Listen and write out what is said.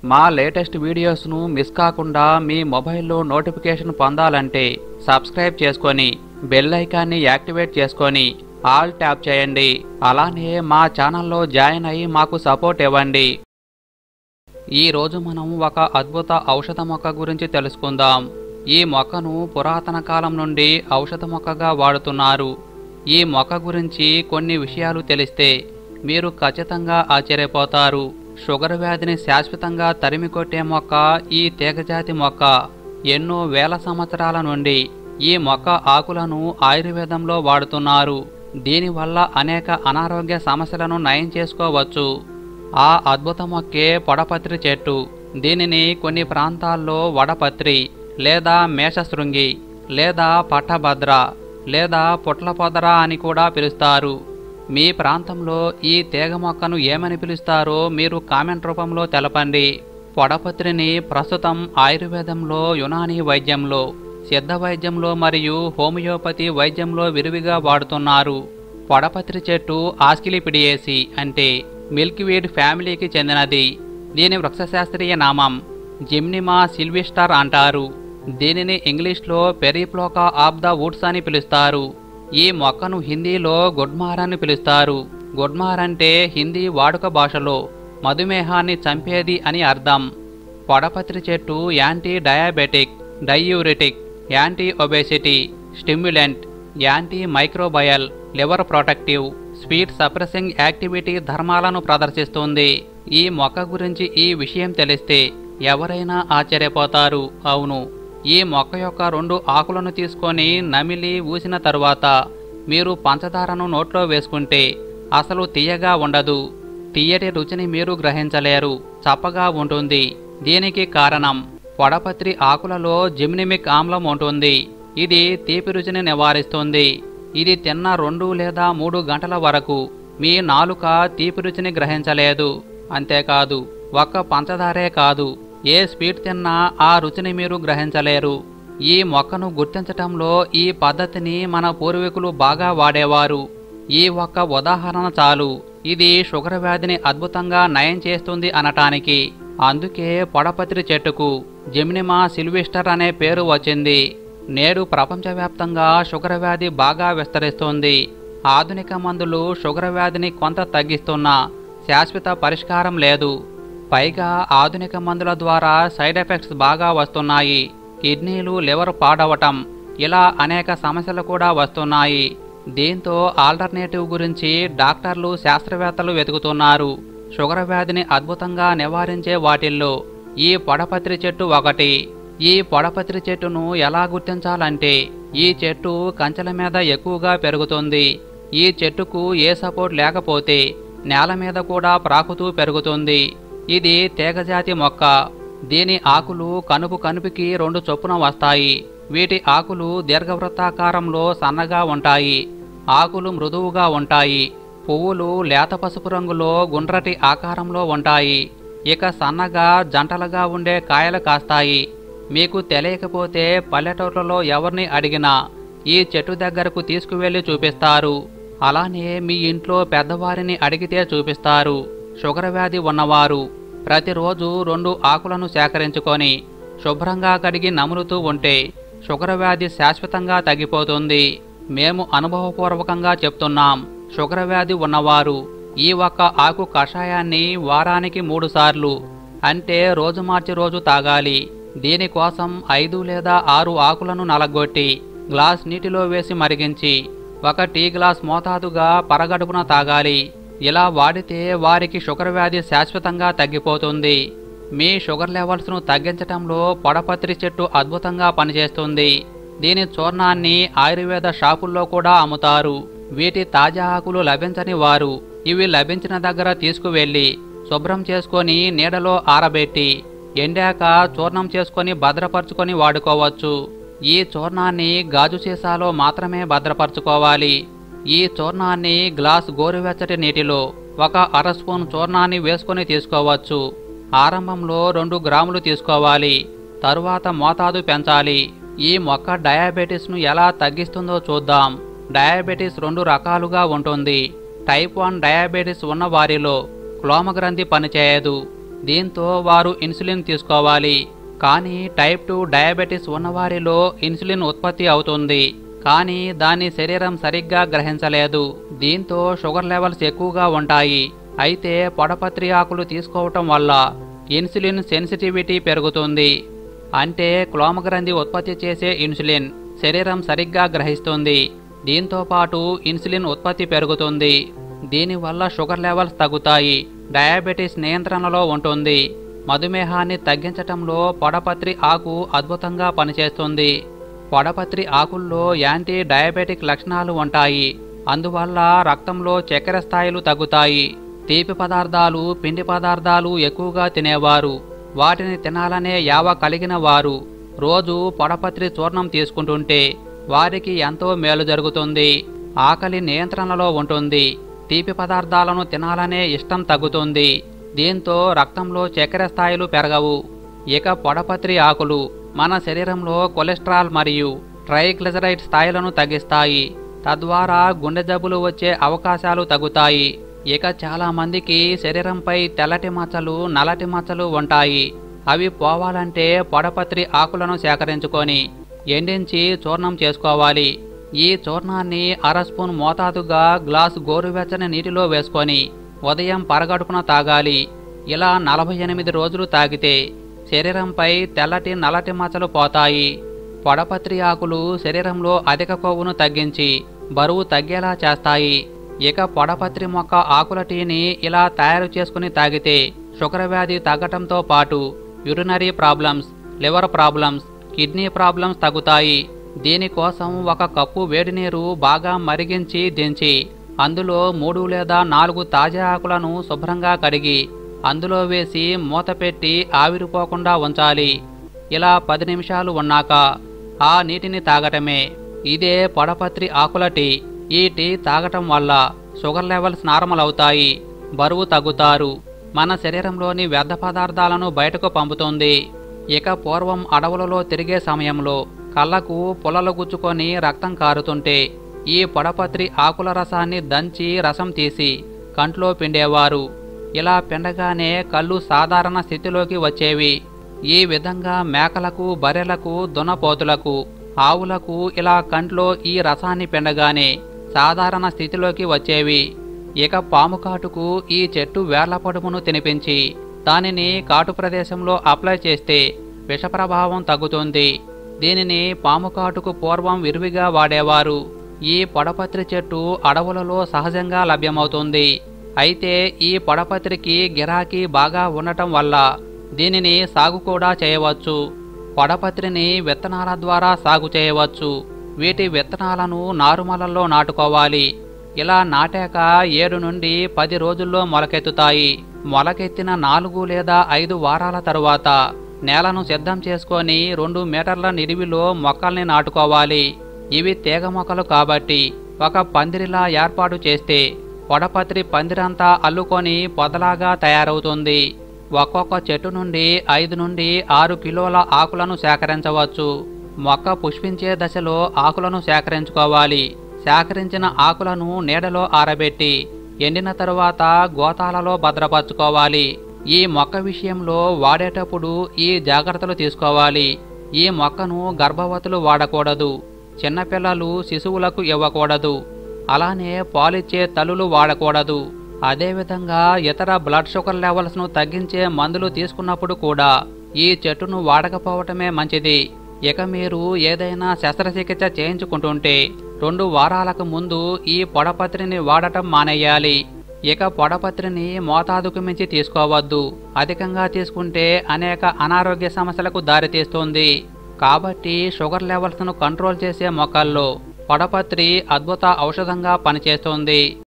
మా latest వీడియోస్ను miss కాకుండా మీ మొబైల్లో నోటిఫికేషన్ పొందాలంటే సబ్స్క్రైబ్ చేసుకొని బెల్ ఐకాన్ని యాక్టివేట్ చేసుకొని ఆల్ ట్యాప్ చేయండి అలానే మా ఛానల్లో జాయిన్ అయ్యి మాకు సపోర్ట్ ఇవ్వండి ఈ రోజు మనం ఒక అద్భుత ఔషధ మొక్క గురించి తెలుసుకుందాం ఈ మొక్కను పురాతన కాలం నుండి ఔషధ మొక్కగా వాడుతున్నారు ఈ మొక్క గురించి కొన్ని విషయాలు తెలిస్తే మీరు ఖచ్చితంగా ఆశ్చర్యపోతారు షుగర్ వ్యాధిని శాశ్వతంగా తరిమి కొట్టే మొక్క ఈ తీగజాతి మొక్క ఎన్నో వేల సంవత్సరాల నుండి ఈ మొక్క ఆకులను ఆయుర్వేదంలో వాడుతున్నారు దీనివల్ల అనేక అనారోగ్య సమస్యలను నయం చేసుకోవచ్చు ఆ అద్భుత మొక్కే పొడపత్రి చెట్టు దీనిని కొన్ని ప్రాంతాల్లో వడపత్రి లేదా మేషశృంగి లేదా పట్టభద్ర లేదా పుట్లపొదర అని కూడా పిలుస్తారు మీ ప్రాంతంలో ఈ తీగ మొక్కను ఏమని పిలుస్తారో మీరు కామెంట్ రూపంలో తెలపండి పొడపత్రిని ప్రస్తుతం ఆయుర్వేదంలో యునానీ వైద్యంలో సిద్ధ వైద్యంలో మరియు హోమియోపతి వైద్యంలో విరివిగా వాడుతున్నారు పొడపత్రి చెట్టు ఆస్కిలిపిడియేసి అంటే మిల్క్వీడ్ ఫ్యామిలీకి చెందినది దీని వృక్షశాస్త్రీయ నామం జిమ్నిమా సిల్విస్టర్ అంటారు దీనిని ఇంగ్లీష్లో పెరిప్లోకా ఆఫ్ ద వుడ్స్ అని పిలుస్తారు ఈ మొక్కను హిందీలో గుడ్మార్ అని పిలుస్తారు గుడ్మార్ అంటే హిందీ వాడుక భాషలో మధుమేహాన్ని చంపేది అని అర్థం పొడపత్రి చెట్టు anti diabetic diuretic anti obesity stimulant anti microbial liver protective sweet suppressing activity ధర్మాలను ప్రదర్శిస్తుంది ఈ మొక్క గురించి ఈ విషయం తెలిస్తే ఎవరైనా ఆశ్చర్యపోతారు అవును ఈ మొక్క యొక్క రెండు ఆకులను తీసుకొని నమిలి ఊసిన తరువాత మీరు పంచదారను నోట్లో వేసుకుంటే అసలు తీయగా ఉండదు తీయటి రుచిని మీరు గ్రహించలేరు చప్పగా ఉంటుంది దీనికి కారణం పొడపత్రి ఆకులలో జిమ్నిమిక్ ఆమ్లం ఉంటుంది ఇది తీపి రుచిని నివారిస్తుంది ఇది తిన్న రెండు లేదా మూడు గంటల వరకు మీ నాలుక తీపి రుచిని గ్రహించలేదు అంతేకాదు ఒక్క పంచదారే కాదు ఏ స్వీట్ తిన్నా ఆ రుచిని మీరు గ్రహించలేరు ఈ మొక్కను గుర్తించటంలో ఈ పద్ధతిని మన పూర్వీకులు బాగా వాడేవారు ఈ ఒక్క ఉదాహరణ చాలు ఇది షుగర్ వ్యాధిని అద్భుతంగా నయం చేస్తుంది అనటానికి అందుకే పొడపత్రి చెట్టుకు జెమినిమా సిల్విస్టర్ అనే పేరు వచ్చింది నేడు ప్రపంచవ్యాప్తంగా షుగర్ వ్యాధి బాగా విస్తరిస్తుంది ఆధునిక మందులు షుగర్ వ్యాధిని కొంత తగ్గిస్తున్నా శాశ్వత పరిష్కారం లేదు పైగా ఆధునిక మందుల ద్వారా సైడ్ ఎఫెక్ట్స్ బాగా వస్తున్నాయి కిడ్నీలు లివర్ పాడవటం ఇలా అనేక సమస్యలు కూడా వస్తున్నాయి దీంతో ఆల్టర్నేటివ్ గురించి డాక్టర్లు శాస్త్రవేత్తలు వెతుకుతున్నారు షుగర్ వ్యాధిని అద్భుతంగా నివారించే వాటిల్లో ఈ పొడపత్రి చెట్టు ఒకటి ఈ పొడపత్రి చెట్టును ఎలా గుర్తించాలంటే ఈ చెట్టు కంచెల మీద ఎక్కువగా పెరుగుతుంది ఈ చెట్టుకు ఏ సపోర్ట్ లేకపోతే నేల మీద కూడా ప్రాకుతూ పెరుగుతుంది ఇది తీగజాతి మొక్క దీని ఆకులు కనుపు కనుపుకి రెండు చొప్పున వస్తాయి వీటి ఆకులు దీర్ఘవృత్తాకారంలో సన్నగా ఉంటాయి ఆకులు మృదువుగా ఉంటాయి పువ్వులు లేత పసుపు రంగులో గుండ్రటి ఆకారంలో ఉంటాయి ఇక సన్నగా జంటలుగా ఉండే కాయలు కాస్తాయి మీకు తెలియకపోతే పల్లెటూర్లలో ఎవరిని అడిగినా ఈ చెట్టు దగ్గరకు తీసుకువెళ్ళి చూపిస్తారు అలానే మీ ఇంట్లో పెద్దవారిని అడిగితే చూపిస్తారు షుగర్ వ్యాధి ఉన్నవారు ప్రతిరోజు రెండు ఆకులను సేకరించుకొని శుభ్రంగా కడిగి నములుతూ ఉంటే షుగర్ వ్యాధి శాశ్వతంగా తగ్గిపోతుంది మేము అనుభవపూర్వకంగా చెప్తున్నాం షుగర్ వ్యాధి ఉన్నవారు ఈ ఒక్క ఆకు కషాయాన్ని వారానికి మూడు సార్లు అంటే రోజు మార్చి రోజు తాగాలి దీనికోసం ఐదు లేదా ఆరు ఆకులను నలగొట్టి గ్లాస్ నీటిలో వేసి మరిగించి ఒక టీ గ్లాస్ మోతాదుగా పరగడుపున తాగాలి ఇలా వాడితే వారికి షుగర్ వ్యాధి శాశ్వతంగా తగ్గిపోతుంది మీ షుగర్ లెవెల్స్ను తగ్గించటంలో పొడపత్రి చెట్టు అద్భుతంగా పనిచేస్తుంది దీని చూర్ణాన్ని ఆయుర్వేద షాపుల్లో కూడా అమ్ముతారు వీటి తాజా ఆకులు లభించని వారు ఇవి లభించిన దగ్గర తీసుకువెళ్ళి శుభ్రం చేసుకొని నీడలో ఆరబెట్టి ఎండాక చూర్ణం చేసుకొని భద్రపరుచుకొని వాడుకోవచ్చు ఈ చూర్ణాన్ని గాజు సీసాలో మాత్రమే భద్రపరచుకోవాలి ఈ చూర్ణాన్ని గ్లాస్ గోరువెచ్చటి నీటిలో ఒక అర స్పూన్ చూర్ణాన్ని వేసుకొని తీసుకోవచ్చు ఆరంభంలో రెండు గ్రాములు తీసుకోవాలి తరువాత మోతాదు పెంచాలి ఈ మొక్క డయాబెటీస్ను ఎలా తగ్గిస్తుందో చూద్దాం డయాబెటీస్ రెండు రకాలుగా ఉంటుంది టైప్ వన్ డయాబెటీస్ ఉన్న వారిలో క్లోమగ్రంథి పనిచేయదు దీంతో వారు ఇన్సులిన్ తీసుకోవాలి కానీ టైప్ టూ డయాబెటీస్ ఉన్నవారిలో ఇన్సులిన్ ఉత్పత్తి అవుతుంది కానీ దాన్ని శరీరం సరిగ్గా గ్రహించలేదు దీంతో షుగర్ లెవెల్స్ ఎక్కువగా ఉంటాయి అయితే పొడపత్రి ఆకులు తీసుకోవటం వల్ల ఇన్సులిన్ సెన్సిటివిటీ పెరుగుతుంది అంటే క్లోమగ్రంథి ఉత్పత్తి చేసే ఇన్సులిన్ శరీరం సరిగ్గా గ్రహిస్తుంది దీంతో పాటు ఇన్సులిన్ ఉత్పత్తి పెరుగుతుంది దీనివల్ల షుగర్ లెవెల్స్ తగ్గుతాయి డయాబెటీస్ నియంత్రణలో ఉంటుంది మధుమేహాన్ని తగ్గించటంలో పొడపత్రి ఆకు అద్భుతంగా పనిచేస్తుంది పొడపత్రి ఆకుల్లో యాంటీ డయాబెటిక్ లక్షణాలు ఉంటాయి అందువల్ల రక్తంలో చక్కెర స్థాయిలు తగ్గుతాయి తీపి పదార్థాలు పిండి పదార్థాలు ఎక్కువగా తినేవారు వాటిని తినాలనే యావ కలిగిన వారు రోజు పొడపత్రి చూర్ణం తీసుకుంటుంటే వారికి ఎంతో మేలు జరుగుతుంది ఆకలి నియంత్రణలో ఉంటుంది తీపి పదార్థాలను తినాలనే ఇష్టం తగ్గుతుంది దీంతో రక్తంలో చక్కెర స్థాయిలు పెరగవు ఇక పొడపత్రి ఆకులు మన శరీరంలో కొలెస్ట్రాల్ మరియు ట్రైగ్లిజరైడ్ స్థాయిలను తగ్గిస్తాయి తద్వారా గుండె జబ్బులు వచ్చే అవకాశాలు తగ్గుతాయి ఇక చాలా మందికి శరీరంపై తెల్లటి మచ్చలు నల్లటి మచ్చలు ఉంటాయి అవి పోవాలంటే పొడపత్రి ఆకులను సేకరించుకొని ఎండించి చూర్ణం చేసుకోవాలి ఈ చూర్ణాన్ని అర స్పూన్ మోతాదుగా గ్లాస్ గోరువెచ్చని నీటిలో వేసుకొని ఉదయం పరగడుపున తాగాలి ఇలా నలభై ఎనిమిది రోజులు తాగితే శరీరంపై తెల్లటి నల్లటి మచ్చలు పోతాయి పొడపత్రి ఆకులు శరీరంలో అధిక కొవ్వును తగ్గించి బరువు తగ్గేలా చేస్తాయి ఇక పొడపత్రి మొక్క ఆకుల టీని ఇలా తయారు చేసుకుని తాగితే షుగర్ వ్యాధి తగ్గటంతో పాటు urinary problems liver problems kidney problems తగ్గుతాయి దీనికోసం ఒక కప్పు వేడి నీరు బాగా మరిగించి దించి అందులో మూడు లేదా నాలుగు తాజా ఆకులను శుభ్రంగా కడిగి అందులో వేసి మూత పెట్టి ఆవిరిపోకుండా ఉంచాలి ఇలా పది నిమిషాలు ఉన్నాక ఆ నీటిని తాగటమే ఇదే పొడపత్రి ఆకుల టీ ఈ టీ తాగటం వల్ల షుగర్ లెవెల్స్ నార్మల్ అవుతాయి బరువు తగ్గుతారు మన శరీరంలోని వ్యర్థ పదార్థాలను బయటకు పంపుతుంది ఇక పూర్వం అడవులలో తిరిగే సమయంలో కళ్ళకు పొలలు గుచ్చుకొని రక్తం కారుతుంటే ఈ పొడపత్రి ఆకుల రసాన్ని దంచి రసం తీసి కంట్లో పిండేవారు ఇలా పిండగానే కళ్ళు సాధారణ స్థితిలోకి వచ్చేవి ఈ విధంగా మేకలకు బర్రెలకు దున్నపోతులకు ఆవులకు ఇలా కంట్లో ఈ రసాన్ని పిండగానే సాధారణ స్థితిలోకి వచ్చేవి ఇక పాము కాటుకు ఈ చెట్టు వేర్ల పొడుమును తినిపించి దానిని కాటు ప్రదేశంలో అప్లై చేస్తే విష ప్రభావం తగ్గుతుంది దీనిని పాము కాటుకు పూర్వం విరివిగా వాడేవారు ఈ పొడపత్రి చెట్టు అడవులలో సహజంగా లభ్యమవుతుంది అయితే ఈ పొడపత్రికి గిరాకీ బాగా ఉండటం వల్ల దీనిని సాగు కూడా చేయవచ్చు పొడపత్రిని విత్తనాల ద్వారా సాగు చేయవచ్చు వీటి విత్తనాలను నారుమలల్లో నాటుకోవాలి ఇలా నాటాక ఏడు నుండి పది రోజుల్లో మొలకెత్తుతాయి మొలకెత్తిన నాలుగు లేదా ఐదు వారాల తరువాత నేలను సిద్ధం చేసుకొని రెండు మీటర్ల నిడివిలో మొక్కల్ని నాటుకోవాలి ఇవి తీగ మొక్కలు కాబట్టి ఒక పందిరిలా ఏర్పాటు చేస్తే పొడపత్రి పందిరంతా అల్లుకొని పొదలాగా తయారవుతుంది ఒక్కొక్క చెట్టు నుండి ఐదు నుండి ఆరు కిలోల ఆకులను సేకరించవచ్చు మొక్క పుష్పించే దశలో ఆకులను సేకరించుకోవాలి సేకరించిన ఆకులను నీడలో ఆరబెట్టి ఎండిన తరువాత గోతాలలో భద్రపరచుకోవాలి ఈ మొక్క విషయంలో వాడేటప్పుడు ఈ జాగ్రత్తలు తీసుకోవాలి ఈ మొక్కను గర్భవతులు వాడకూడదు చిన్నపిల్లలు శిశువులకు ఇవ్వకూడదు అలానే పాలిచ్చే తల్లులు వాడకూడదు అదేవిధంగా ఇతర బ్లడ్ షుగర్ లెవెల్స్ను తగ్గించే మందులు తీసుకున్నప్పుడు కూడా ఈ చెట్టును వాడకపోవటమే మంచిది ఇక మీరు ఏదైనా శస్త్రచికిత్స చేయించుకుంటుంటే రెండు వారాలకు ముందు ఈ పొడపత్రిని వాడటం మానేయాలి ఇక పొడపత్రిని మోతాదుకు మించి తీసుకోవద్దు అధికంగా తీసుకుంటే అనేక అనారోగ్య సమస్యలకు దారితీస్తుంది కాబట్టి షుగర్ లెవెల్స్ను కంట్రోల్ చేసే మొక్కల్లో పొడపత్రి అద్భుత ఔషధంగా పనిచేస్తుంది